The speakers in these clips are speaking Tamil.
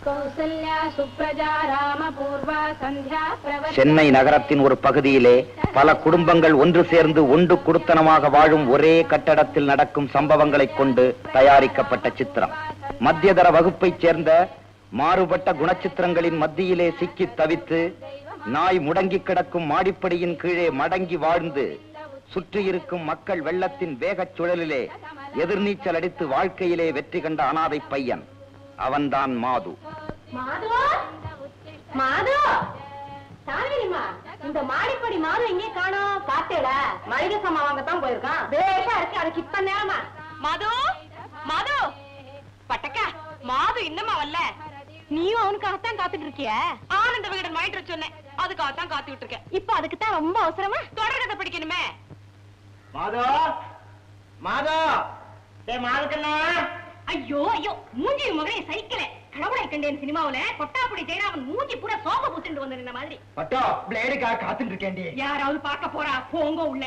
கௌசல்யா சுப்ரஜா ராமபூர்வா சந்தியா பிரவர்த்தன சென்னை நகரத்தின் ஒரு பகுதியிலே பல குடும்பங்கள் ஒன்று சேர்ந்து ஒன்று குடுத்தனமாக வாழும் ஒரே கட்டடத்தில் நடக்கும் சம்பவங்களைக் கொண்டு தயாரிக்கப்பட்ட சித்திரம் மத்தியதர வகுப்பைச் சேர்ந்த மாறுபட்ட குணச்சித்திரங்களின் மத்தியிலே சிக்கித் தவித்து நாய் முடங்கி கிடக்கும் மாடிப்படியின் கீழே மடங்கி வாழ்ந்து சுற்றி இருக்கும் மக்கள் வெள்ளத்தின் வேகச் சுழலிலே எதிர்நீச்சல் அடித்து வாழ்க்கையிலே வெற்றி கண்ட அனாதை பையன் அவன்தான் மாது மாது மாது சாவிரிமா இந்த மாடிப்படி மாது எங்கே காணோம் பாத்தேடா மளிகை சாமான் வாங்கத்தான் போயிருக்கான் வேஷா இருக்கு அதுக்கு இப்ப நேரமா மது மது பட்டக்கா மாது இன்னமா வரல நீயும் அவனுக்காகத்தான் காத்துட்டு இருக்கிய ஆனந்த விகடன் வாங்கிட்டு வர சொன்னேன் அதுக்காகத்தான் காத்துக்கிட்டு இருக்கேன் இப்ப அதுக்கு தான் ரொம்ப அவசரமா தொடர்கதை படிக்கணுமே மாதோ மாதோ டேய் மாதுக்கண்ணா ஐயோ ஐயோ மூஞ்சி மகனே சைக்கிள கடவுளை கண்டேன் சினிமாவுல கொட்டாப்புடி ஜெயராமன் மூஞ்சி பூரா சோக பூசிட்டு வந்து நின்ன மாதிரி பட்டோ பிளேடுக்காக காத்துட்டு இருக்கேன்டி யாராவது பார்க்க போறா போங்க உள்ள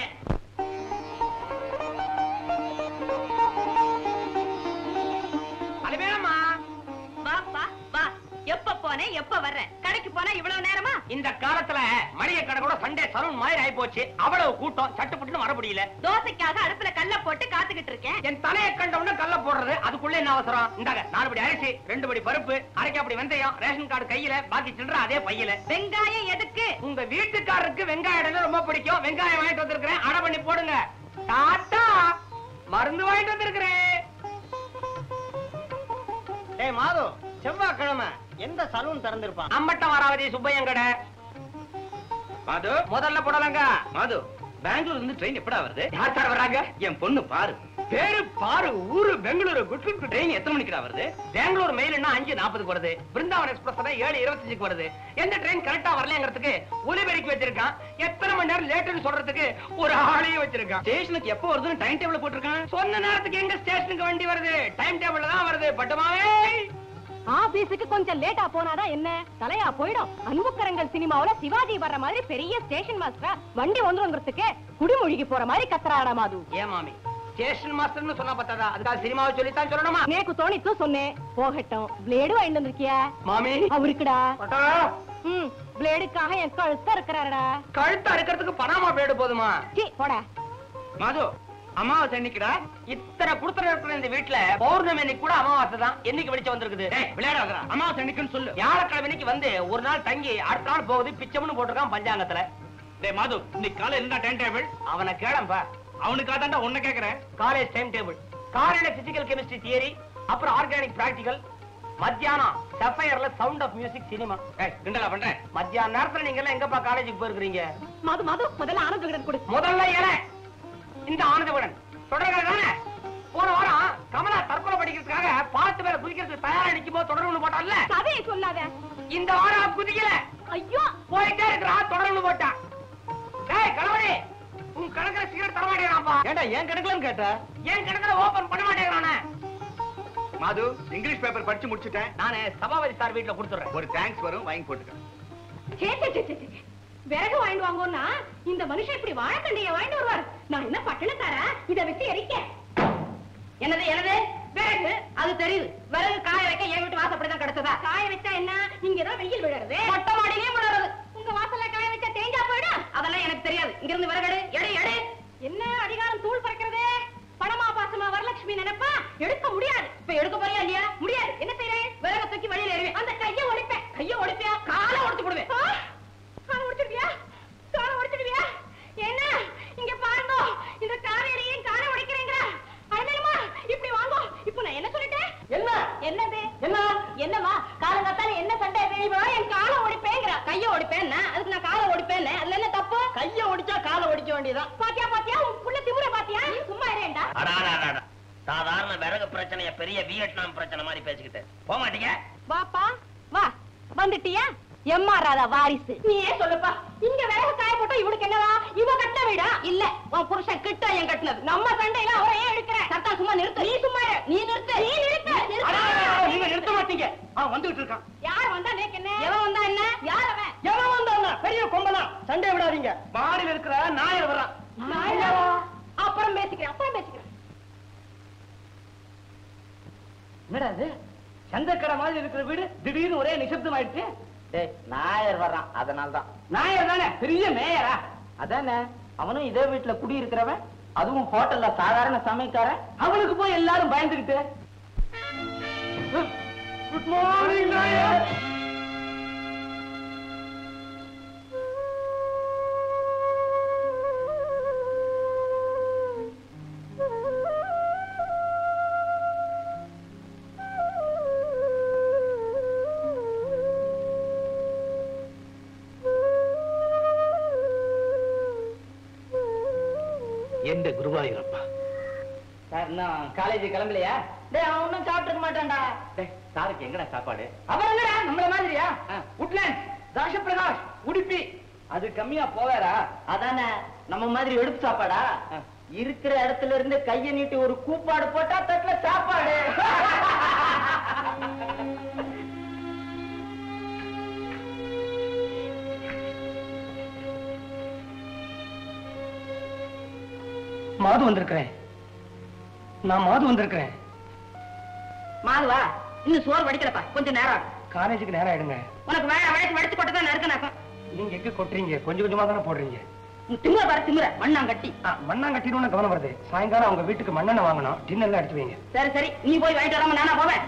அலமேலம்மா வா வா வா எப்ப போனேன் எப்ப வர்றேன் கடைக்கு போனா இவ்வளவு நேரமா இந்த காலத்துல மளிகை கடை கூட சண்டே சலூன் மாதிரி ஆயி போச்சு அவ்வளவு கூட்டம் சட்டுப்பட்டுன்னு வர முடியல தோசைக்காக அடுப்புல கல்ல போட்டு காத்துக்கிட்டு இருக்கேன் என் தலையை கண்ட உடனே கல்ல போடுறது அதுக்குள்ள என்ன அவசரம் இந்தாங்க நாலு படி அரிசி ரெண்டு படி பருப்பு அரைக்காப்படி வெந்தயம் ரேஷன் கார்டு கையில பாக்கி சில்லற அதே பையில வெங்காயம் எதுக்கு உங்க வீட்டுக்காரருக்கு வெங்காயம் இடையில ரொம்ப பிடிக்கும் வெங்காயம் வாங்கிட்டு வந்திருக்கிறேன் அடை பண்ணி போடுங்க டாட்டா மருந்து வாங்கிட்டு வந்திருக்கிறேன் டேய் மாது செவ்வாய்க்கிழமை எந்த சலூன் திறந்திருப்பான் அம்பட்டம் வராவதி சுப்பையன் கடை மாது முதல்ல போடலாங்க மாது பெங்களூர்ல இருந்து ட்ரெயின் எப்படா வருது யார் சார் வர்றாங்க என் பொண்ணு பாரு பேரு பாரு ஊரு பெங்களூரு குட் ட்ரெயின் எத்தனை மணிக்குடா வருது பெங்களூர் மெயில்னா அஞ்சு நாற்பதுக்கு வருது பிருந்தாவன் எக்ஸ்பிரஸ் தான் ஏழு இருபத்தஞ்சுக்கு வருது எந்த ட்ரெயின் கரெக்டா வரலங்கிறதுக்கு ஒலிபெருக்கி வச்சிருக்கான் எத்தனை மணி நேரம் லேட்டுன்னு சொல்றதுக்கு ஒரு ஆளையும் வச்சிருக்கான் ஸ்டேஷனுக்கு எப்போ வருதுன்னு டைம் டேபிள் போட்டிருக்கான் சொன்ன நேரத்துக்கு எங்க ஸ்டேஷனுக்கு வண்டி வருது டைம் டேபிள்ல தான் வருது பட்டுமாவே ஆபீஸுக்கு கொஞ்சம் லேட்டா போனாதான் என்ன தலையா போயிடும் அன்புக்கரங்கள் சினிமாவுல சிவாஜி வர்ற மாதிரி பெரிய ஸ்டேஷன் மாஸ்டரா வண்டி வந்துருங்கிறதுக்கு குடிமொழிக்கு போற மாதிரி கத்துறாடா மாது ஏன் மாமி ஸ்டேஷன் மாஸ்டர்னு சொன்னா பத்தாதா அதுக்காக சினிமாவை சொல்லித்தான் சொல்லணுமா நேக்கு தோணித்து சொன்னேன் போகட்டும் பிளேடு வாங்கிட்டு வந்திருக்கியா மாமி அவருக்குடா பட்டா, ம் பிளேடுக்காக என் கழுத்த இருக்கிறாரடா கழுத்து அறுக்கிறதுக்கு பணமா பேடு போதுமா சீ போடா மது அமாவாசை என்னைக்குடா இத்தனை குடுத்தன இருக்கிற இந்த வீட்டுல பௌர்ணமி அன்னைக்கு கூட அமாவாசை தான் என்னைக்கு வெளிச்சம் வந்திருக்குது டேய், விளையாடாதடா அமாவாசை அன்னைக்குன்னு சொல்லு வியாழக்கிழமை இன்னைக்கு வந்து ஒரு நாள் தங்கி அடுத்த நாள் போகுது பிச்சம்னு போட்டிருக்கான் பஞ்சாங்கத்துல டேய் மாது இன்னைக்கு காலையில என்ன டைம் டேபிள் அவனை கேளம்பா அவனுக்காக தான்டா உன்னை கேக்குறேன் காலேஜ் டைம் டேபிள் காலையில பிசிக்கல் கெமிஸ்ட்ரி தியரி அப்புறம் ஆர்கானிக் பிராக்டிகல் மத்தியானம் சஃபயர்ல சவுண்ட் ஆஃப் மியூசிக் சினிமா கிண்டலா பண்றேன் மத்தியான நேரத்துல நீங்க எல்லாம் எங்கப்பா காலேஜுக்கு போயிருக்கீங்க மது மது முதல்ல ஆனந்த விகடன் கொடு முதல்ல ஏன இந்த ஆனந்தவுடன் தொடர்கள் தானே போன வாரம் கமலா தற்கொலை படிக்கிறதுக்காக பாட்டு மேல குதிக்கிறதுக்கு தயாரா நிக்கும் போது தொடர்பு போட்டான்ல கதையை சொல்லாத இந்த வாரம் குதிக்கல ஐயோ போயிட்டே இருக்கிறா தொடர்பு போட்டான் டேய் கணவனே உன் கணக்குல சிகரெட் தர மாட்டேங்கிறான்ப்பா ஏன்டா ஏன் கணக்குலன்னு கேட்ட ஏன் கணக்குல ஓபன் பண்ண மாட்டேங்கிறானே மாது இங்கிலீஷ் பேப்பர் படிச்சு முடிச்சுட்டேன் நானே சபாபதி சார் வீட்டுல கொடுத்துறேன் ஒரு தேங்க்ஸ் வரும் வாங்கி போட்டுக்க சே, சே, சே, சே, சே. விறகு வாங்கிட்டு வாங்கன்னா இந்த மனுஷன் இப்படி வாழைக்கண்டைய வாங்கிட்டு வருவார் நான் என்ன பட்டணத்தாரா இதை வச்சு எரிக்க என்னது என்னது விறகு அது தெரியுது விறகு காய வைக்க என் வீட்டு வாசப்படிதான் கிடைச்சதா காய வச்சா என்ன இங்கதான் வெயில் விழறது மொட்டை மாடியிலே விழறது உங்க வாசல்ல காய வச்சா தேஞ்சா போயிடும் அதெல்லாம் எனக்கு தெரியாது இங்க இருந்து விறகு எடு, எடு எடு என்ன அதிகாரம் தூள் பறக்கிறது பணமா பாசமா வரலட்சுமி நினைப்பா எடுக்க முடியாது இப்ப எடுக்க போறியா இல்லையா முடியாது என்ன செய்யறேன் விறக தூக்கி வழியில எறிவேன் அந்த கைய ஒடிப்பேன் கைய ஒடிப்பியா காலை ஒடிச்சு போடுவேன் காலை ஒடிச்சிடுவியா காலை ஒடிச்சிடுவியா என்ன இங்க பாருங்க இந்த காவேரியும் காலை உடைக்கிறீங்களா அண்ணனுமா இப்படி வாங்க இப்போ நான் என்ன சொல்லிட்டேன் என்ன என்னது என்ன என்னவா காலங்காத்தால என்ன சண்டை இவ என் காலை ஒடிப்பேங்கிற கைய ஒடிப்பேன் அதுக்கு நான் காலை ஒடிப்பேன் அதுல என்ன தப்பு கைய ஒடிச்சா காலை ஒடிக்க வேண்டியதான் பாத்தியா பாத்தியா உன் புள்ள திமுற பாத்தியா நீ சும்மா இரேண்டா அடாடாடாடா சாதாரண விறகு பிரச்சனைய பெரிய வியட்நாம் பிரச்சனை மாதிரி பேசிக்கிட்டு போக மாட்டீங்க வாப்பா வா வந்துட்டியா எம்மா ராதா வாரிசு நீ ஏன் சொல்லுப்பா இங்க விறகு காய போட்டா இவனுக்கு என்னவா இவ கட்ட வீடா இல்ல உன் புருஷன் கிட்ட ஏன் கட்டினது நம்ம சண்டையில அவரை ஏன் எடுக்கிற சத்தா சும்மா நிறுத்து நீ சும்மா இரு. நீ நிறுத்து நீ நிறுத்து அடாடாடா, நீங்க நிறுத்து நிறுத்த மாட்டீங்க அவன் வந்துகிட்டு இருக்கான் யார் வந்தா நேக்கு என்ன எவன் வந்தா என்ன யார் அவன் எவன் வந்தாங்க பெரிய கொம்பனா சண்டை விடாதீங்க மாடியில் இருக்கிற நாயர் வர்றான் நாயவா? அப்புறம் பேசிக்கிறேன் அப்புறம் பேசிக்கிறேன் என்னடா இது சந்தக்கடை மாதிரி இருக்கிற வீடு திடீர்னு ஒரே நிசப்தம் ஆயிடுச்சு டேய் நாயர் வர்றான் அதனால தான் நாயர் தானே பெரிய மேயரா அதானே அவனும் இதே வீட்டுல குடி இருக்கிறவன் அதுவும் ஹோட்டல்ல சாதாரண சமைக்காரன் அவனுக்கு போய் எல்லாரும் பயந்துகிட்டு குட் மார்னிங் நாயர் எந்த குருவாயூரப்பா சார் இன்னும் காலேஜ் கிளம்பலையா டேய் அவன் ஒன்னும் சாப்பிட்டுக்க மாட்டான்டா டேய், சாருக்கு எங்கடா சாப்பாடு அவர் என்னடா நம்மள மாதிரியா உட்லேண்ட் தாஷ பிரகாஷ் உடுப்பி அது கம்மியா போவாரா அதானே நம்ம மாதிரி எடுப்பு சாப்பாடா இருக்கிற இடத்துல இருந்து கைய நீட்டி ஒரு கூப்பாடு போட்டா தட்டுல சாப்பாடு மாது வந்திருக்கிறேன் நான் மாது வந்திருக்கிறேன் மாதுவா இன்னும் சோறு வடிக்கலப்பா கொஞ்சம் நேரம் ஆகும். காலேஜுக்கு நேரம் ஆயிடுங்க உனக்கு வேலை வழக்கு வடிச்சு கொண்டு தான் நறுக்கனாக்கும் நீங்க எங்க கொட்டுறீங்க கொஞ்சம் கொஞ்சமா தானே போடுறீங்க திமுற பாரு திமுற மண்ணாங்கட்டி ஆ, மண்ணாங்கட்டின்னு கவனம் வருது சாயங்காலம் அவங்க வீட்டுக்கு மண்ணெண்ணெய் வாங்கணும் டின்னர்ல எடுத்து வைங்க சரி சரி நீ போய் வாங்கிட்டு வராம நானா போவேன்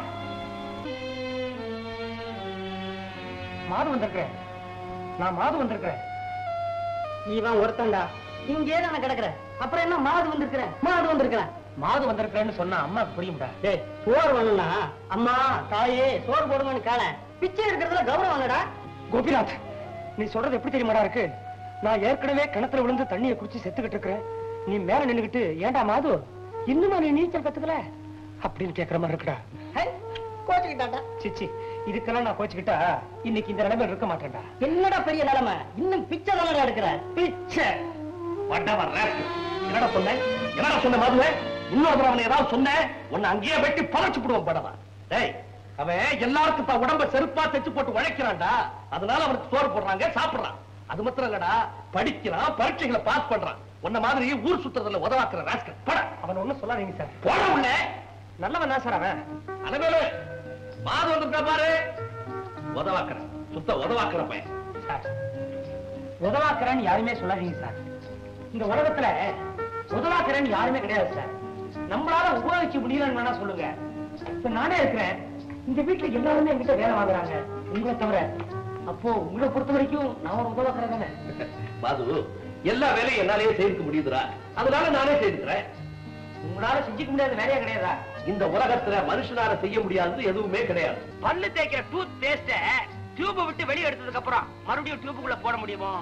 மாது வந்திருக்கிறேன் நான் மாது வந்திருக்கிறேன் இவன் ஒருத்தன்டா இங்கே தானே கிடக்குற அப்புறம் என்ன மாது வந்திருக்கிறேன் மாது வந்திருக்கிறேன் மாது வந்திருக்கிறேன்னு சொன்னா அம்மாக்கு புரியும்டா டேய் சோறு வேணும்னா அம்மா தாயே சோறு போடுங்கன்னு காண பிச்சை எடுக்கிறதுல கௌரவம் இல்லடா கோபிநாத் நீ சொல்றது எப்படி தெரியுமாடா இருக்கு நான் ஏற்கனவே கிணத்துல விழுந்து தண்ணியை குடிச்சு செத்துக்கிட்டு இருக்கிறேன் நீ மேல நின்னுகிட்டு ஏன்டா மாது இன்னுமா நீ நீச்சல் கத்துக்கல அப்படின்னு கேக்குற மாதிரி இருக்குடா கோச்சுக்கிட்டாண்டா சிச்சி இதுக்கெல்லாம் நான் கோச்சுக்கிட்டா இன்னைக்கு இந்த நிலைமையில இருக்க மாட்டேன்டா என்னடா பெரிய நிலைமை இன்னும் பிச்சை தானடா எடுக்கிற பிச்சை வண்டவர் என்னடா சொன்ன என்னடா சொன்ன மதுவை இன்னொரு தடவை அவனை ஏதாவது சொன்ன உன்னை அங்கேயே வெட்டி பறச்சு விடுவோம் படவா டேய் அவன் எல்லாருக்கும் தான் உடம்ப செருப்பா தைச்சு போட்டு உழைக்கிறான்டா அதனால அவனுக்கு சோறு போடுறாங்க சாப்பிடுறான் அது மாத்திரம் இல்லடா படிக்கிறான் பரீட்சைகளை பாஸ் பண்றான் உன்ன மாதிரி ஊர் சுத்துறதுல உதவாக்குற ராஸ்கல் பட அவன் ஒண்ணும் சொல்லாதீங்க சார் போட உள்ள நல்லவன் தான் சார் அவன் அலமேலு மாது வந்திருக்கா பாரு உதவாக்குற சுத்த உதவாக்குற பையன் சார் உதவாக்குறேன்னு யாருமே சொல்லாதீங்க சார் இந்த உலகத்துல உதவாக்குறேன்னு யாருமே கிடையாது சார் நம்மளால உபயோகிக்க முடியலன்னு வேணா சொல்லுங்க இப்ப நானே இருக்கிறேன் இந்த வீட்டுல எல்லாருமே என்கிட்ட வேலை வாங்குறாங்க உங்களை தவிர அப்போ உங்களை பொறுத்த வரைக்கும் நான் ஒரு உதவாக்குறேன் தானே மாது எல்லா வேலையும் என்னாலேயே செய்துக்க முடியுதுடா அதனால நானே செய்துக்கிறேன் உங்களால செஞ்சுக்க முடியாத வேலையா கிடையாதா இந்த உலகத்துல மனுஷனால செய்ய முடியாதது எதுவுமே கிடையாது பல்லு தேய்க்கிற டூத் பேஸ்ட டியூப் விட்டு வெளிய எடுத்ததுக்கு அப்புறம் மறுபடியும் டியூபுக்குள்ள போட முடியுமோ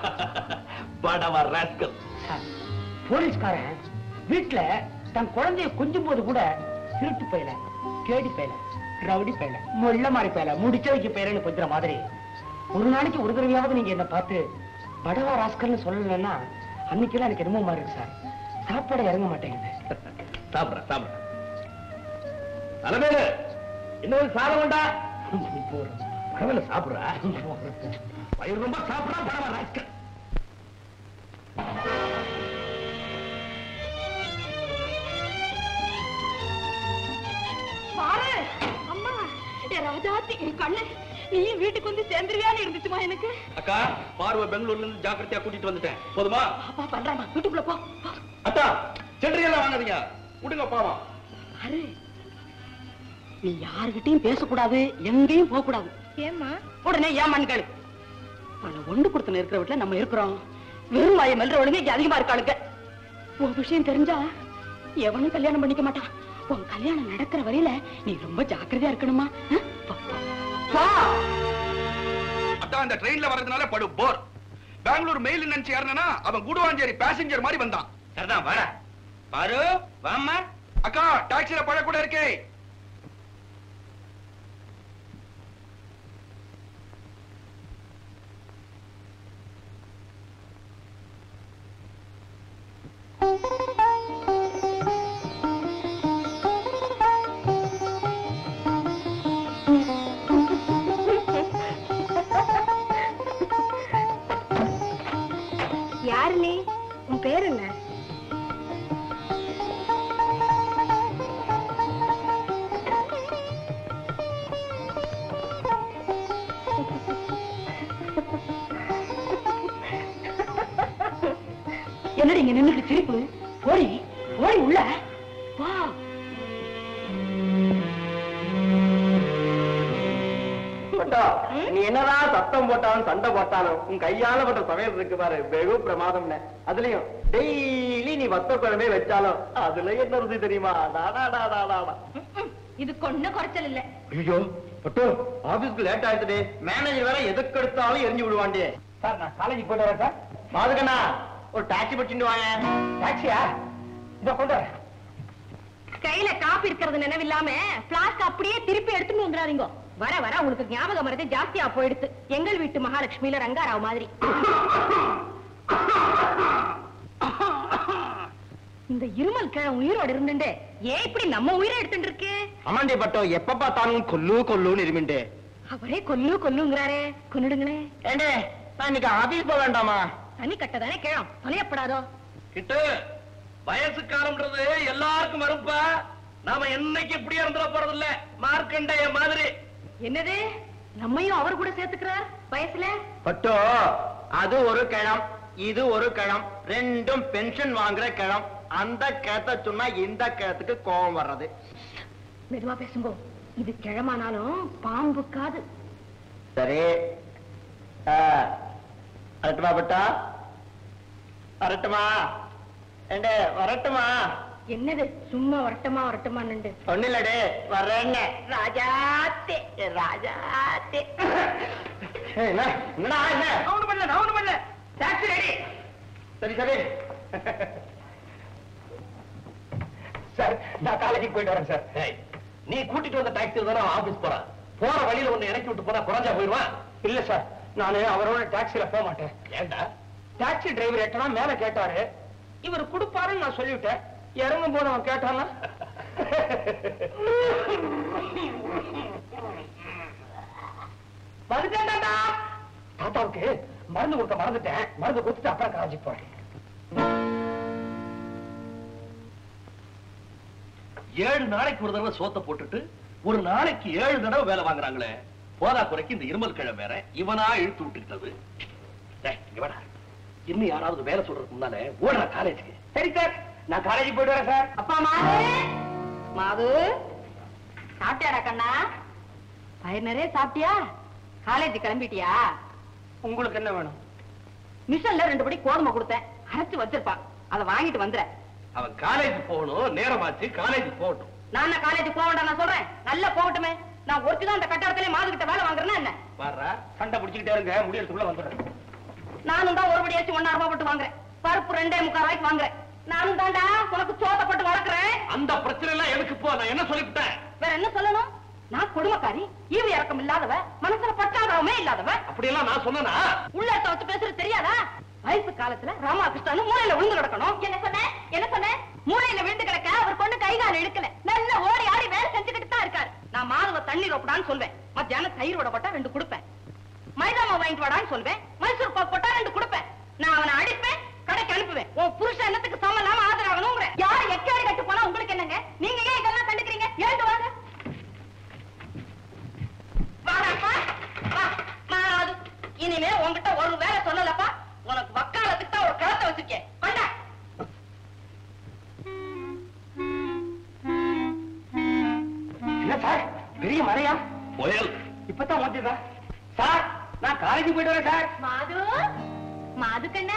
படவா ராஸ்கல் போலீஸ்காரன் வீட்டுல தன் குழந்தைய கொஞ்சும் போது கூட திருட்டு பையல கேடி பையல ரவுடி பையல முள்ள மாதிரி பையல முடிச்ச வைக்க பையலன்னு கொஞ்சற மாதிரி ஒரு நாளைக்கு ஒரு தடவையாவது நீங்க என்ன பார்த்து படவா ராஸ்கல்னு சொல்லலைன்னா அன்னைக்கெல்லாம் எனக்கு என்னமோ மாதிரி இருக்கு சார் சாப்பாடு இறங்க மாட்டேங்குது சாப்பிடுற சாப்பிடுற அலமேலு இன்னொரு சாதம் வேண்டா பரவாயில்ல சாப்பிடுற வயிறு ரொம்ப சாப்பிடா பரவா ராஸ்கல் பாரு அம்மா என் ராஜாத்தி என் கண்ணு நீ வீட்டுக்கு வந்து சேர்ந்துருவியான்னு இருந்துச்சுமா எனக்கு அக்கா பார்வை பெங்களூர்ல இருந்து ஜாக்கிரதையா கூட்டிட்டு வந்துட்டேன் போதுமா அப்பா பண்றாமா வீட்டுக்குள்ள போ போ. அத்தா சில்லறையெல்லாம் வாங்காதீங்க விடுங்க பாவம் பாரு நீ யாருகிட்டயும் பேசக்கூடாது எங்கேயும் போக கூடாது ஏம்மா உடனே ஏமான்னு கேளு பல ஒண்டு கொடுத்து இருக்கிற வீட்டுல நம்ம இருக்கிறோம் வெறும் வாயை மெல்றவளுங்க இங்க அதிகமா இருக்காளுங்க உன் விஷயம் தெரிஞ்சா எவனும் கல்யாணம் பண்ணிக்க மாட்டான் உன் கல்யாணம் நடக்கிற வரையில நீ ரொம்ப ஜாக்கிரதையா இருக்கணுமா ஆ? போ, போ. போ. அதான் அந்த ட்ரெயின்ல வர்றதுனால படு போர் பெங்களூர் மெயில் நினைச்சு யாருன்னா அவன் குடுவாஞ்சேரி பேசஞ்சர் மாதிரி வந்தான் சரிதான் வர பாரு வாம்மா அக்கா டாக்ஸில பழ கூட இருக்கே யாரு நீ உன் பேர் என்ன என்னடி இங்க நின்னுட்டு சிரிப்பு போடி போடி உள்ள வா நீ என்னதான் சத்தம் போட்டாலும் சண்டை போட்டாலும் உன் கையால பண்ற சமையல் இருக்கு பாரு வெகு பிரமாதம் அதுலயும் டெய்லி நீ வத்த குழம்பே வச்சாலும் அதுல என்ன ருசி தெரியுமா டாடா டாடா டாடா இது கொன்ன குறைச்சல் இல்ல ஐயோ பட்டு ஆபீஸ்க்கு லேட் ஆயிடுச்சு மேனேஜர் வேற எதுக்கு எடுத்தாலும் எரிஞ்சு விடுவாண்டே சார் நான் காலேஜுக்கு போயிட்டு வரேன் சார் மாதுகண்ணா ஒரு டாக்ஸி பிடிச்சிட்டு வாங்க டாக்ஸியா இத கொண்டு வரேன் கையில காப்பி இருக்கிறது நினைவில்லாம பிளாஸ்க் அப்படியே திருப்பி எடுத்துட்டு வந்துடாதீங்க வர வர உங்களுக்கு ஞாபகம் மறதி ஜாஸ்தியா போயிடுத்து எங்கள் வீட்டு மகாலட்சுமியில ரங்காராவ் மாதிரி இந்த இருமல் கிழ உயிரோடு இருந்துட்டு ஏன் இப்படி நம்ம உயிரை எடுத்துட்டு இருக்கு அம்மாண்டி பட்டோ எப்ப பார்த்தாலும் கொல்லு கொல்லுன்னு இருமிண்டே அவரே கொல்லு கொல்லுங்கிறாரே கொன்னுடுங்களே ஏண்டே நான் இன்னைக்கு ஆபீஸ் போக வேண்டாமா தனி கட்டதானே கிழம் தொலையப்படாதோ கிட்டு வயசு காலம்ன்றது எல்லாருக்கும் வரும்பா நாம என்னைக்கு இப்படியே இருந்துட போறது இல்ல மார்க்கண்டைய மாதிரி என்னது நம்மையும் அவர் கூட சேர்த்துக்கிறார் வயசுல பட்டோ அது ஒரு கிழம் இது ஒரு கிழம் ரெண்டும் பென்ஷன் வாங்குற கிழம் அந்த கிழத்த சொன்னா இந்த கிழத்துக்கு கோபம் வர்றது மெதுவா பேசுங்கோ இது கிழமானாலும் பாம்பு காது சரி ஆ, வரட்டுமா பட்டா வரட்டுமா ஏண்டே வரட்டுமா என்னது சும்மா வரட்டுமா வரட்டுமா நின்று ஒண்ணு இல்லடே வர்றேன்னு ராஜாத்தே ஏ, ராஜாத்தே ஏய், என்ன என்னடா என்ன ஒண்ணு பண்ணல நான் ஒண்ணு பண்ணல டாக்ஸி ரெடி சரி சரி சார் நான் காலேஜுக்கு போயிட்டு வரேன் சார் நீ கூட்டிட்டு வந்த டாக்ஸில தானே ஆபீஸ் போறான் போற வழியில ஒண்ணு இறக்கி விட்டு போனா குறைஞ்சா போயிடுவான் இல்ல சார் நானு அவரோட டாக்ஸில போக மாட்டேன் ஏண்டா டாக்ஸி டிரைவர் எட்டனா மேல கேட்டாரு இவர் கொடுப்பாருன்னு நான் சொல்லிவிட்டேன் இறங்கும் போது அவன் கேட்டானா வந்துட்டேன்டா தாத்தாவுக்கு மருந்து கொடுக்க மறந்துட்டேன் மருந்து கொடுத்துட்டு அப்புறம் காலேஜுக்கு போறேன் ஏழு நாளைக்கு ஒரு தடவை சோத்த போட்டுட்டு ஒரு நாளைக்கு ஏழு தடவை வேலை வாங்குறாங்களே போதா குறைக்கு இந்த இருமல் கிழமை வேற இவனா இழுத்து விட்டுக்கிட்டது டேய், இங்க வாடா. இன்னும் யாராவது வேலை சொல்றதுக்கு முன்னால ஓடுற காலேஜுக்கு சரி சார் நான் காலேஜுக்கு போயிட்டு வரேன் சார் அப்பா மாது மாது சாப்பிட்டியாடா கண்ணா பயிர் நிறைய சாப்பிட்டியா காலேஜ் கிளம்பிட்டியா உங்களுக்கு என்ன வேணும் மிஷன்ல ரெண்டு படி கோதுமை கொடுத்தேன் அரைச்சு வச்சிருப்பா அதை வாங்கிட்டு வந்துற அவன் காலேஜ் போகணும் நேரமாச்சு காலேஜ் போகட்டும் நான் காலேஜ் போக வேண்டாம் நான் சொல்றேன் நல்லா போகட்டுமே நான் ஒருத்தி தான் அந்த கட்டடத்திலே மாது கிட்ட வேலை வாங்குறேன்னா என்ன பாடுறா சண்டை பிடிச்சிக்கிட்டே இருங்க முடியறதுக்குள்ள வந்துடுறேன் நானும் தான் ஒரு படியாச்சும் ஒன்னா ரூபாய் போட்டு வாங்குறேன் பருப்பு ரெண்டே முக்கால் ரூபாய்க்கு வாங்குறேன் நானும் தாண்டா உனக்கு சோத்த போட்டு வளர்க்குறேன் அந்த பிரச்சனை எல்லாம் எதுக்கு போ நான் என்ன சொல்லிவிட்டேன் வேற என்ன சொல்லணும் நான் கொடுமைக்காரி ஈவு இறக்கம் இல்லாதவ மனசுல பட்டாதாவமே இல்லாதவ அப்படியெல்லாம் நான் சொன்னேனா உள்ளத்த வச்சு பேசுறது தெரியாதா வயசு காலத்துல ராமகிருஷ்ணன் மூளையில விழுந்து கிடக்கணும் என்ன சொன்ன என்ன சொன்ன மூளையில விழுந்து கிடக்க அவர் கொண்டு கை கால் இழுக்கல நல்ல ஓடி ஆடி வேலை செஞ்சுக்கிட்டு தான் இருக்காரு நான் மாதவ தண்ணி ரொப்படான்னு சொல்வேன் மத்தியானம் தயிர் விட போட்டா ரெண்டு கொடுப்பேன் மைதா மாவு வாங்கிட்டு வாடான்னு சொல்வேன் மைசூர் பாக்கு போட்டா ரெண்டு கொடுப்பேன் நான் அவனை அடிப்பேன் கடைக்கு அனுப்புவேன் உன் புருஷன் என்னத்துக்கு சமம் இல்லாம ஆதரவாகணுங்கிற யார் எக்கேடு கட்டு போனா உங்களுக்கு என்னங்க நீங்க ஏன் இதெல்லாம் கண்டுக்கிறீங்க எழுந்து வாங்க வாடாப்பா வா மாறாது இனிமே உன்கிட்ட ஒரு வேலை சொல்லலப்பா உனக்கு வக்காலத்துக்கு தான் ஒரு கலத்தை வச்சிருக்கேன் கொண்டா என்ன சார் பெரிய மழையா புயல் இப்பதான் வந்துதா சார் நான் காலேஜுக்கு போயிட்டு வரேன் சார் மாது மாது கண்ணா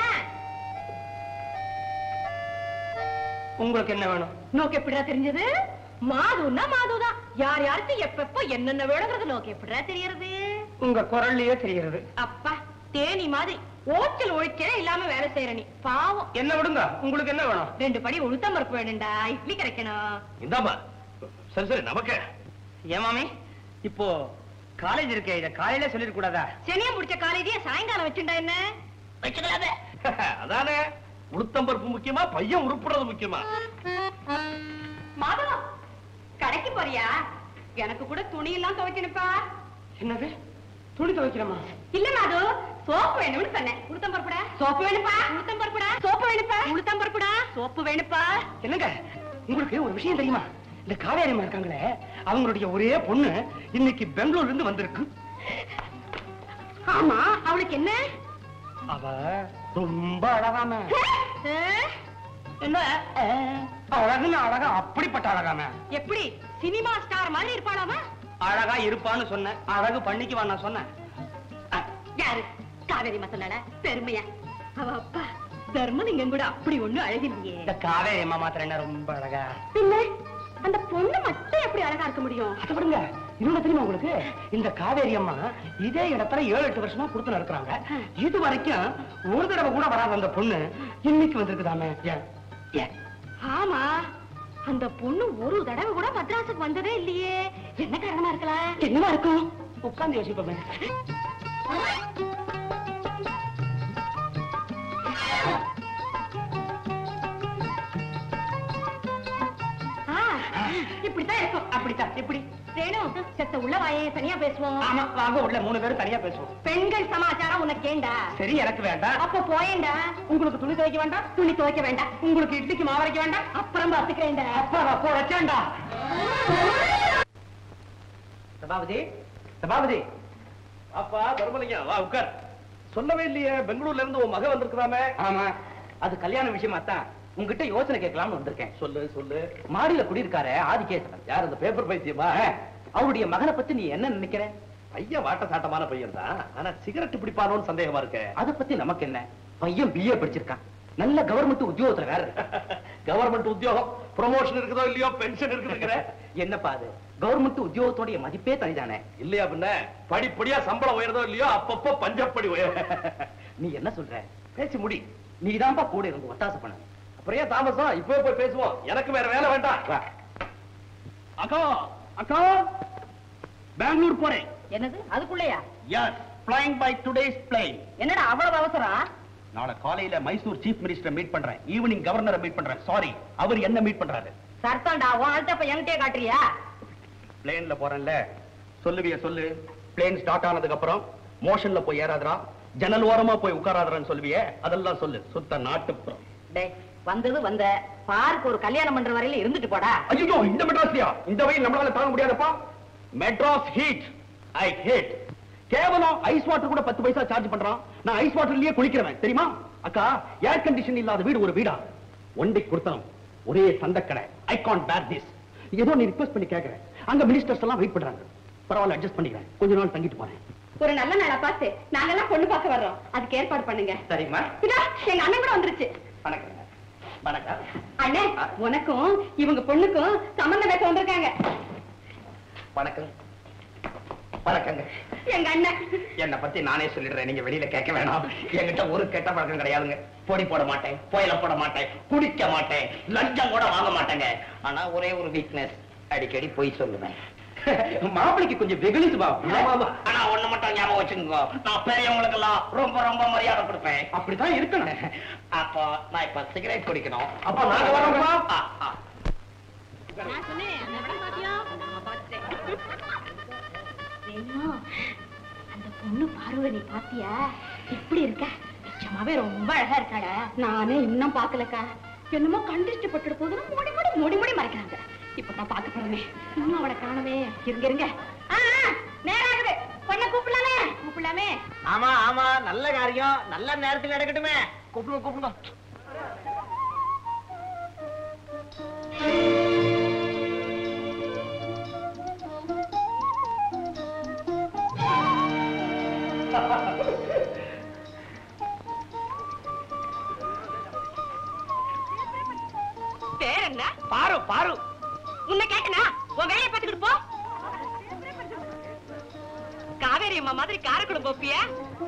உங்களுக்கு என்ன வேணும் நோக்கு எப்படிடா தெரிஞ்சது மாதுன்னா மாதுதான் யார் யாருக்கு எப்பப்போ என்னென்ன வேணுங்கிறது நோக்கு எப்படிடா தெரியறது உங்க குரல்லயே தெரிகிறது அப்பா தேனி மாதிரி ஓச்சல் ஒழிச்சே இல்லாம வேலை செய்யற நீ பாவம் என்ன விடுங்க உங்களுக்கு என்ன வேணும் ரெண்டு படி உளுத்தம் பருப்பு வேணும்டா இட்லி கிடைக்கணும் இந்தாமா சரி சரி நமக்கு ஏமாமி இப்போ காலேஜ் இருக்கே இத காலையில சொல்லிருக்க கூடாதா சனியம் முடிச்ச காலேஜே சாயங்காலம் வச்சுண்டா என்ன வச்சுக்கலாமே அதானே உளுத்தம்பருப்பு முக்கியமா பையன் உருப்புறது முக்கியமா மாதவம் கடைக்கு போறியா எனக்கு கூட துணி எல்லாம் துவைக்கணுப்பா என்னது துணி துவைக்கிறோமா இல்ல மாது சோப்பு வேணும்னு சொன்னேன் உளுத்தம் பருப்புடா சோப்பு வேணுப்பா உளுத்தம் பருப்புடா சோப்பு வேணுப்பா உளுத்தம் பருப்புடா சோப்பு வேணுப்பா என்னங்க உங்களுக்கு ஒரு விஷயம் தெரியுமா இந்த காவேரியம்மா இருக்காங்களே அவங்களுடைய ஒரே பொண்ணு இன்னைக்கு பெங்களூர்ல இருந்து வந்திருக்கு ஆமா அவளுக்கு என்ன அவ ரொம்ப அழகாம என்ன அழகுன்னு அழகா அப்படிப்பட்ட அழகாம எப்படி சினிமா ஸ்டார் மாதிரி இருப்பாளாமா அழகா இருப்பான்னு சொன்னேன் அழகு பண்ணிக்குவான் நான் சொன்னேன் யாரு காவேரி சொன்னால பெருமையா அவ அப்பா தர்மலிங்கம் கூட அப்படி ஒண்ணு அழகில்லையே இந்த காவேரி அம்மா மாத்திரம் என்ன ரொம்ப அழகா பின்ன அந்த பொண்ணு மட்டும் எப்படி அழகா இருக்க முடியும் அது விடுங்க இன்னொன்னு தெரியுமா உங்களுக்கு இந்த காவேரி அம்மா இதே இடத்துல ஏழு எட்டு வருஷமா கொடுத்து நடத்துறாங்க இது வரைக்கும் ஒரு தடவை கூட வராத அந்த பொண்ணு இன்னைக்கு வந்திருக்குதாமே ஏன் ஏன் ஆமா அந்த பொண்ணு ஒரு தடவை கூட மദ്രാസുக்கு வந்ததே இல்லையே என்ன காரணமா இருக்கலாம் என்னவா இருக்கும் உட்கார்ந்து யோசிப்போமே ஆ, இப்படித்தான் இருக்கும் அப்படித்தான் எப்படி ரேணு செத்த உள்ள வாயே தனியா பேசுவோம் ஆமா வாங்க உள்ள மூணு பேரும் தனியா பேசுவோம் பெண்கள் சமாச்சாரம் உனக்கு ஏண்டா சரி எனக்கு வேண்டாம் அப்ப போயேண்டா உங்களுக்கு துணி துவைக்க வேண்டாம் துணி துவைக்க வேண்டாம் உங்களுக்கு இட்லிக்கு மாவரைக்க வேண்டாம் அப்புறம் பாத்துக்கிறேன்டா அப்பா அப்போ வச்சேன்டா சபாபதி சபாபதி அப்பா தர்மலிங்கம் வா உட்கார் சொல்லவே இல்லையே பெங்களூர்ல இருந்து உன் மக வந்திருக்கிறாமே ஆமா அது கல்யாண விஷயமா தான் உங்ககிட்ட யோசனை கேட்கலாம்னு வந்திருக்கேன் சொல்லு சொல்லு மாடியில குடியிருக்காரு ஆதிகேசவன் யார் அந்த பேப்பர் பைத்தியமா அவருடைய மகனை பத்தி நீ என்ன நினைக்கிற பையன் வாட்ட சாட்டமான பையன் தான் ஆனா சிகரெட் பிடிப்பானோன்னு சந்தேகமா இருக்க அத பத்தி நமக்கு என்ன பையன் பிஏ படிச்சிருக்கான் நல்ல கவர்மெண்ட் உத்தியோகத்துல வேற இருக்கான். கவர்மெண்ட் உத்தியோகம் ப்ரொமோஷன் இருக்குதோ இல்லையோ பென்ஷன் இருக்குதுங்கிற என்னப்பா அது கவர்மெண்ட் உத்தியோகத்தோடைய மதிப்பே தனிதானே இல்லையா பின்ன படிப்படியா சம்பளம் உயர்தோ இல்லையோ அப்பப்போ பஞ்சப்படி உயர் நீ என்ன சொல்ற பேசி முடி நீதான்ப்பா கூட இருந்து ஒத்தாசை பண்ண அப்புறம் ஏன் தாமசம் இப்போ போய் பேசுவோம் எனக்கு வேற வேலை வேண்டாம் வா. அக்கா அக்கா பெங்களூர் போறேன் என்னது அதுக்குள்ளயா yes flying by today's plane என்னடா அவ்வளவு அவசரம் நாளை காலையில மைசூர் சீஃப் மினிஸ்டர் மீட் பண்றேன் ஈவினிங் கவர்னரை மீட் பண்றேன் சாரி அவர் என்ன மீட் பண்றாரு சர்த்தம்டா உன் அழுத்த இப்ப என்கிட்டயே காட்டுறியா பிளேன்ல போறேன்ல சொல்லுவிய சொல்லு பிளேன் ஸ்டார்ட் ஆனதுக்கு அப்புறம் மோஷன்ல போய் ஏறாதடா ஜன்னல் ஓரமா போய் உட்காராதடான்னு சொல்லுவியே அதெல்லாம் சொல்லு சுத்த நாட்டுப்புறம் டேய் வந்தது வந்த பார்க்கு ஒரு கல்யாணம் பண்ற வரையில இருந்துட்டு போடா ஐயோ இந்த மெட்ராஸ்லயா இந்த வெயில் நம்மளால தாங்க முடியாதப்பா மெட்ராஸ் ஹீட் ஐ ஹேட் கேவலம் ஐஸ் வாட்டர் கூட பத்து பைசா சார்ஜ் பண்றான் நான் ஐஸ் வாட்டர்லயே குளிக்கிறவன் தெரியுமா அக்கா ஏர் கண்டிஷன் இல்லாத வீடு ஒரு வீடா ஒன்றை கொடுத்தனும் ஒரே சண்டக்கடை ஐ கான்ட் பேர் திஸ் ஏதோ நீ ரிக்வெஸ்ட் பண்ணி கேட்கிறேன் அங்க மினிஸ்டர்ஸ் எல்லாம் வெயிட் பண்றாங்க பரவாயில்ல அட்ஜஸ்ட் பண்ணிக்கிறேன் கொஞ்ச நாள் தங்கிட்டு போறேன் ஒரு நல்ல நாளா பார்த்து நாங்கெல்லாம் பொண்ணு பார்க்க வர்றோம் அதுக்கு ஏற்பாடு பண்ணுங்க சரிம்மா இதோ, எங்க அண்ணன் கூட வந்துருச்சு வணக்கம் வணக்கம் அண்ணே உனக்கும் இவங்க பொண்ணுக்கும் சம்பந்தம் பேச வந்திருக்காங்க வணக்கம் வணக்கங்க எங்க அண்ணன் என்னை பத்தி நானே சொல்லிடுறேன் நீங்க வெளியில கேட்க வேணாம் என்கிட்ட ஒரு கெட்ட பழக்கம் கிடையாதுங்க பொடி போட மாட்டேன் புயல போட மாட்டேன் குடிக்க மாட்டேன் லஞ்சம் கூட வாங்க மாட்டேங்க ஆனா ஒரே ஒரு வீக்னஸ் அடிக்கடி பொய் சொல்லுவேன் மாப்பிளைக்கு கொஞ்சம் வெகுளி சுபாவம் ஆமா, ஆமா. ஆனா ஒண்ணு மட்டும் ஞாபகம் வச்சுக்கோங்க நான் பெரியவங்களுக்கு எல்லாம் ரொம்ப ரொம்ப மரியாதை கொடுப்பேன் அப்படிதான் இருக்கணும் அப்போ நான் இப்ப சிகரெட் குடிக்கணும் அப்ப நாங்க வரோம்ப்பா. ஆ, ஆ. நான் சொன்னேன் அந்த படம் பாத்தியா நான் பார்த்துட்டேன் அந்த பொண்ணு பார்வை நீ பாத்தியா எப்படி இருக்க நிஜமாவே ரொம்ப அழகா இருக்காடா நானே இன்னும் பாக்கலக்கா என்னமோ கண்டிஷ்டு பட்டுட போதுன்னு மூடி மூடி மூடி மூடி மறைக்கிறாங்க இப்ப நான் பாத்து போறேனே இன்னும் அவளை காணவே இருங்க இருங்க ஆ, ஆ, நேரம் ஆகுது பொண்ணை கூப்பிடலாமே கூப்பிடலாமே ஆமா ஆமா நல்ல காரியம் நல்ல நேரத்தில் நடக்கட்டுமே கூப்பிடுங்க கூப்பிடுங்க பேர் என்ன பாரு பாரு உன்னை கேட்டனா உன் வேலையை பார்த்துக்கிட்டு போ காவேரி அம்மா மாதிரி காரக்குளம் போப்பியா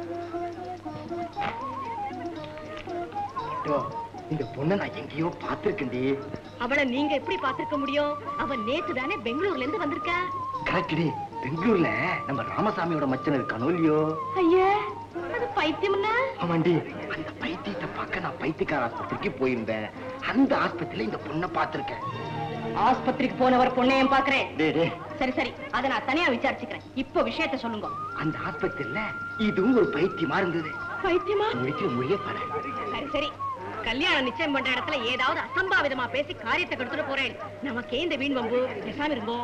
இந்த பொண்ணை நான் எங்கேயோ பார்த்திருக்கேன்டி அவளை நீங்க எப்படி பார்த்திருக்க முடியும் அவ நேத்து தானே பெங்களூர்ல இருந்து வந்திருக்கா கரெக்டி பெங்களூர்ல நம்ம ராமசாமியோட மச்சன் இருக்கானோ இல்லையோ ஐயா அது பைத்தியம்னா ஆமாண்டி அந்த பைத்தியத்தை பார்க்க நான் பைத்தியக்கார ஆஸ்பத்திரிக்கு போயிருந்தேன் அந்த ஆஸ்பத்திரியில இந்த பொண்ணை பார்த்திருக்கேன் ஆஸ்பத்திரிக்கு போனவர் பொண்ணையும் பாக்குறேன் டேய் டேய், சரி சரி அதை நான் தனியா விசாரிச்சுக்கிறேன் இப்போ விஷயத்த சொல்லுங்க அந்த ஆஸ்பத்திரியில இதுவும் ஒரு பைத்தியமா இருந்தது பைத்தியமா முடிக்கிற மொழியே பட சரி சரி கல்யாணம் நிச்சயம் பண்ற இடத்துல ஏதாவது அசம்பாவிதமா பேசி காரியத்தை கெடுத்துட்டு போறேன் நமக்கே இந்த வீண் வம்பு பேசாம இருங்கோ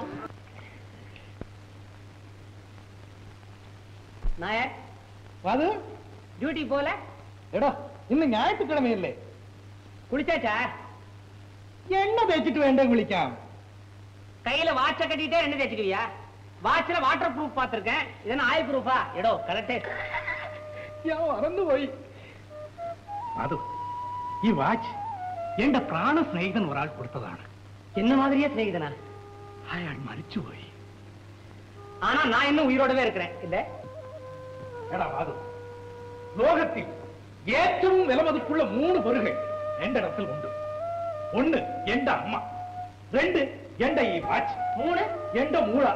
நாயக் அது டியூட்டி போல எடா இன்னும் ஞாயிற்றுக்கிழமை இல்லை குளிச்சாச்சா என்ன தேய்ச்சிட்டு வேண்டாம் குளிக்காம கையில வாட்ச கட்டிட்டே என்ன தேய்ச்சிக்குவியா வாட்ச்ல வாட்டர் ப்ரூஃப் பாத்திருக்கேன் இதென்ன ஆயில் ப்ரூஃபா எடோ கரெக்டே ഞാൻ മറന്നുപോയി അത് ഈ വാച്ച് എന്റെ പ്രാണ സ്നേഹിതൻ ഒരാൾ കൊടുത്തതാണ് என்ன மாதிரியே சிநேகிதனா അയാൾ മരിച്ചുപോയി ஆனா நான் இன்னும் உயிரோடவே இருக்கிறேன் இல்ல എടാ അത് ലോകത്തിൽ ഏറ്റവും വിലമതിപ്പുള്ള മൂന്ന് പേരുകൾ എന്റെ ഇടത്തിൽ ഉണ്ട് ഒന്ന് എന്റെ അമ്മ രണ്ട് എന്റെ ഈ വാച്ച് மூணு എന്റെ മൂള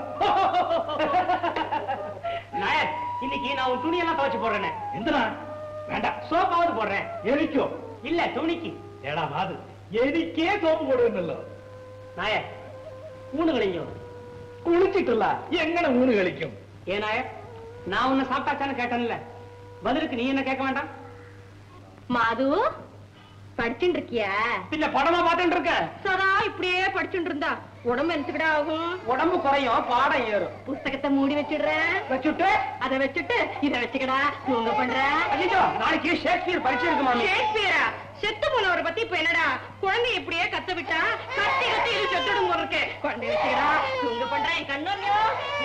நாயர் இன்னைக்கு நான் உன் துணியெல்லாம் துவைச்சு போடுறேன் എന്തിനാ വേണ്ട சோப்பாவது போடுறேன் എനിക്കോ இல்ல துணிக்கு എടാ അത് എനിക്കേ സോപ്പ് കൊടുക്കുന്നല്ലോ நாயர் மூணு கழிஞ்சோ കുളിച്ചിട്ടില്ല എങ്ങനെ ഊണ് കളിക്കും ஏன் நாயர் நான் உன்னை சாப்பிட்டாச்சான்னு கேட்டேன்ல பதிலுக்கு நீ என்ன கேட்க வேண்டாம் மாது படிச்சுட்டு இருக்கியா பின்ன படமா பார்த்துட்டு இருக்க சதா இப்படியே படிச்சுட்டு இருந்தா உடம்பு என்னத்துக்கிட ஆகும் உடம்பு குறையும் பாடம் ஏறும் புஸ்தகத்தை மூடி வச்சிடுறேன் வச்சுட்டு அதை வச்சுட்டு இத வச்சுக்கடா தூங்க பண்ற ஐயோ நாளைக்கு ஷேக்ஸ்பியர் பரிச்சை இருக்கு மாமி ஷேக்ஸ்பியரா செத்து போனவரை பத்தி இப்ப என்னடா குழந்தை இப்படியே கத்த விட்டா கத்தி கத்தி இது செத்துடும் போல இருக்கு குழந்தை வச்சுக்கடா தூங்க பண்ற என் கண்ணோரியோ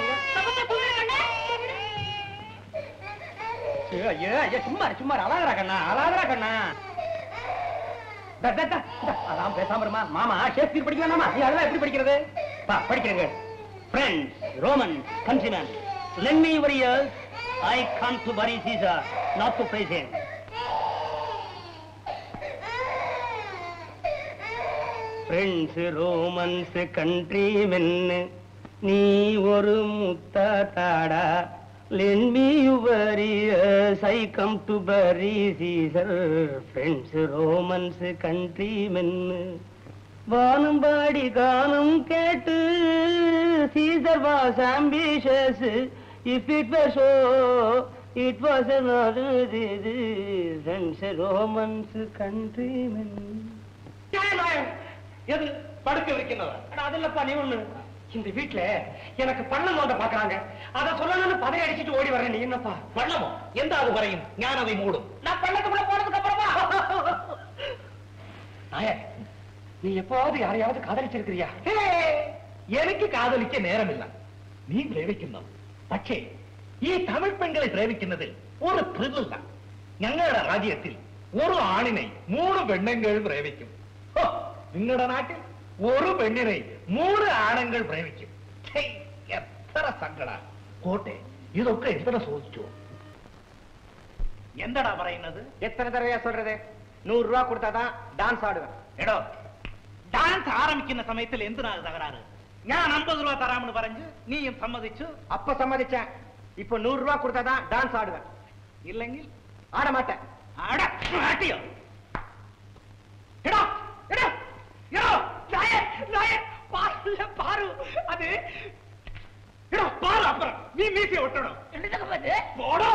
ஐயோ ஐயோ ஐயோ சும்மா இரு, சும்மா இரு. அழாதடா கண்ணா அழாதடா கண்ணா தா, தா, தா, தா. அதான் பேசாம இருமா மாமா ஷேக்ஸ்பியர் படிக்க வேணாமா நீ அதெல்லாம் எப்படி படிக்கிறது பா படிக்கிறேங்க friends Roman countrymen lend me your ears I come to bury Caesar not to praise him friends Romans countrymen நீ ஒரு முத்தா தாடா lend me your ears I come to bury Caesar friends Romans countrymen வானும்பாடி கானம் கேட்டு Caesar was ambitious if it was so it was friends Romans countrymen எது படுக்க வைக்கிறதா அதில்லப்பா நீ ஒண்ணு இந்த வீட்டுல எனக்கு பள்ளம் நோண்ட பாக்குறாங்க அத சொல்லணும்னு பதை அடிச்சிட்டு ஓடி வர்றேன் நீ என்னப்பா பள்ளமோ எந்த அது வரையும் ஞானதை மூடும் நான் பள்ளத்துக்குள்ள போனதுக்கு அப்புறமா நாயர் நீ எப்பவாவது யாரையாவது காதலிச்சிருக்கிறியா ഹേ, എനിക്ക് കാതലിക്ക നേരമില്ല നീ പ്രേമിക്കുന്നു പക്ഷേ ഈ തമിഴ് പെൺകളെ പ്രേമിക്കുന്നതിൽ ഒരു ത്രില്ലില്ല ഞങ്ങളുടെ രാജ്യത്തിൽ ഒരു ആണിനെ മൂന്ന് പെണ്ണുങ്ങൾ പ്രേമിക്കും ഹോ, നിങ്ങളുടെ നാട്ടിൽ ഒരു പെണ്ണിനെ മൂന്ന് ആണുങ്ങൾ പ്രേമിക്കും ഛേ, എത്ര സങ്കട കോട്ടെ ഇതൊക്കെ എത്ര സോദിച്ചു എന്തടാ പറയുന്നത് எத்தனை தடவையா சொல்றது நூறு ரூபா கொடுத்தாதான் டான்ஸ் ஆடுவேன் എടോ ഡാൻസ് ആരംഭിക്കുന്ന സമയത്തിൽ എന്തിനാണ് തകരാറ് ഞാൻ അമ്പത് രൂപ തരാമെന്ന് പറഞ്ഞു നീയും സമ്മതിച്ചു அப்ப சம்மதிச்சேன் இப்போ நூறு ரூபா கொடுத்தாதான் டான்ஸ் ஆடுவேன் ഇല്ലെങ്കിൽ ஆட மாட்டேன் അട, മാറ്റിയോ എടോ എടോ എടോ നായ നായ പാറില്ല പാറു അത് എടോ പാറു അപ്പുറം നീ മീസി ഒട്ടണോ പോടോ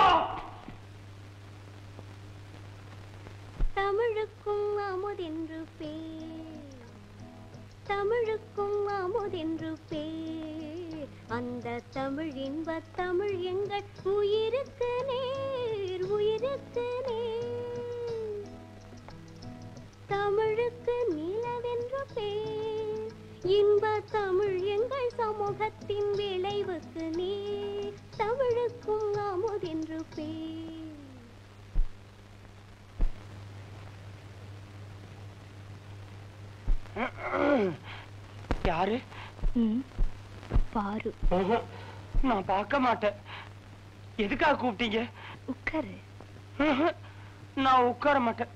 தமிழுக்கும் அமுதென்று பேர் தமிழுக்கும் அமுதென்று பேர் அந்த தமிழ் இன்ப தமிழ் எங்கள் உயிருக்கு நேர் உயிருக்கு நேர் தமிழுக்கு நிலவென்று பேர் இன்ப தமிழ் எங்கள் சமூகத்தின் விளைவுக்கு நேர் தமிழுக்கும் அமுதென்று பேர் யாரு ம், பாரு ம்ஹும். நான் பார்க்க மாட்டேன் எதுக்காக கூப்பிட்டீங்க உட்காரு ம்ஹும். நான் உட்கார மாட்டேன்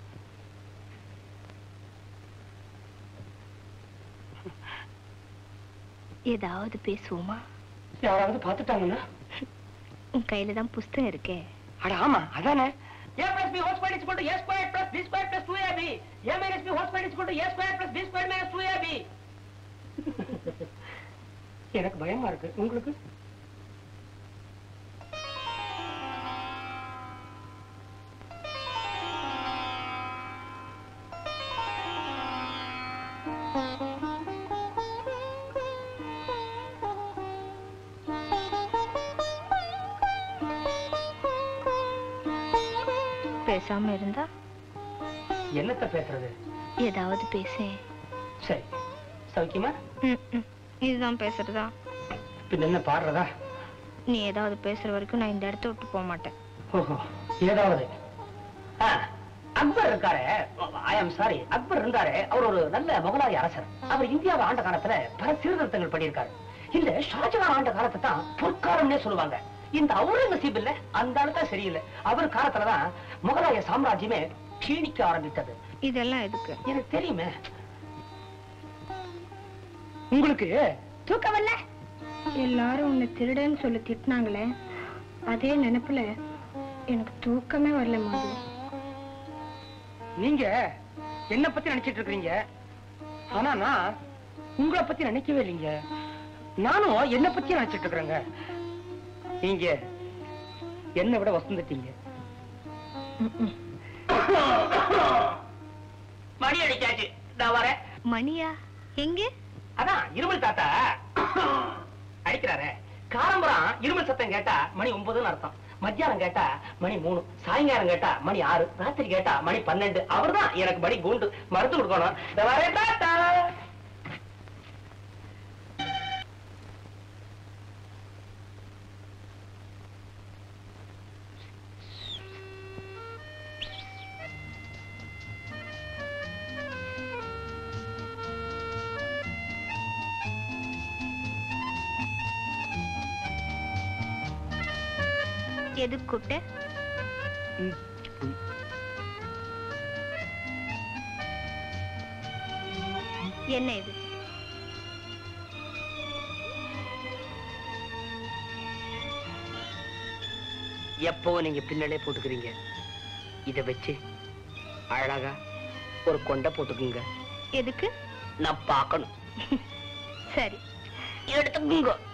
ஏதாவது பேசுவோமா யாராவது பார்த்துட்டாங்கன்னா உன் கையில தான் புஸ்தகம் இருக்கே அட ஆமா அதானே a plus b whole squared is equal to a squared plus b squared plus 2ab a minus b whole squared is equal to a squared plus b squared minus 2ab எனக்கு பயமா இருக்கு உங்களுக்கு பேசாம இருந்தா என்னத்த பேசுறது ஏதாவது பேசேன் சரி சௌக்கியமா ம், ம். இதுதான் பேசுறதா பின்ன என்ன பாடுறதா நீ ஏதாவது பேசுற வரைக்கும் நான் இந்த இடத்த விட்டு போக மாட்டேன் ஓஹோ ஏதாவது ஆ, அக்பர் இருக்காரு ஐ ஆம் சாரி அக்பர் இருந்தாரு அவர் ஒரு நல்ல முகலாய அரசர் அவர் இந்தியாவை ஆண்ட காலத்துல பல சீர்திருத்தங்கள் பண்ணியிருக்காரு இந்த ஷாஜகான் ஆண்ட காலத்தை தான் பொற்காலம்னே சொல்லுவாங்க இந்த அவுரங்கசீப் இல்ல அந்த ஆளு சரியில்லை அவர் காலத்துலதான் முகலாய சாம்ராஜ்யமே க்ஷீணிக்க ஆரம்பித்தது இதெல்லாம் எதுக்கு எனக்கு தெரியுமே உங்களுக்கு தூக்கம் வரல எல்லாரும் உன்னை திருடன்னு சொல்லி திட்டினாங்களே அதே நினைப்புல எனக்கு தூக்கமே வரல மாது நீங்க என்ன பத்தி நினைச்சிட்டு இருக்கீங்க ஆனா நான் உங்களை பத்தி நினைக்கவே இல்லைங்க நானும் என்ன பத்தி நினைச்சிட்டு இருக்கிறேங்க நீங்க என்னை விட வசந்துட்டீங்க மணி அடிச்சாச்சு நான் வரேன் மணியா எங்கே அதான் இருமல் தாத்தா அடிக்கிறாரே காலம்பரம் இருமல் சத்தம் கேட்டா மணி ஒன்பதுன்னு அர்த்தம் மத்தியானம் கேட்டா மணி மூணு சாயங்காலம் கேட்டா மணி ஆறு ராத்திரி கேட்டா மணி பன்னெண்டு அவர்தான் எனக்கு மணி கூண்டு மருந்து கொடுக்கணும் இந்த வரேன் தாத்தா எது கூப்பிட்ட என்ன இது எப்போ நீங்க பின்னலே போட்டுக்கிறீங்க இத வச்சு அழகா ஒரு கொண்டை போட்டுக்குங்க எதுக்கு நான் பார்க்கணும் சரி எடுத்துக்குங்க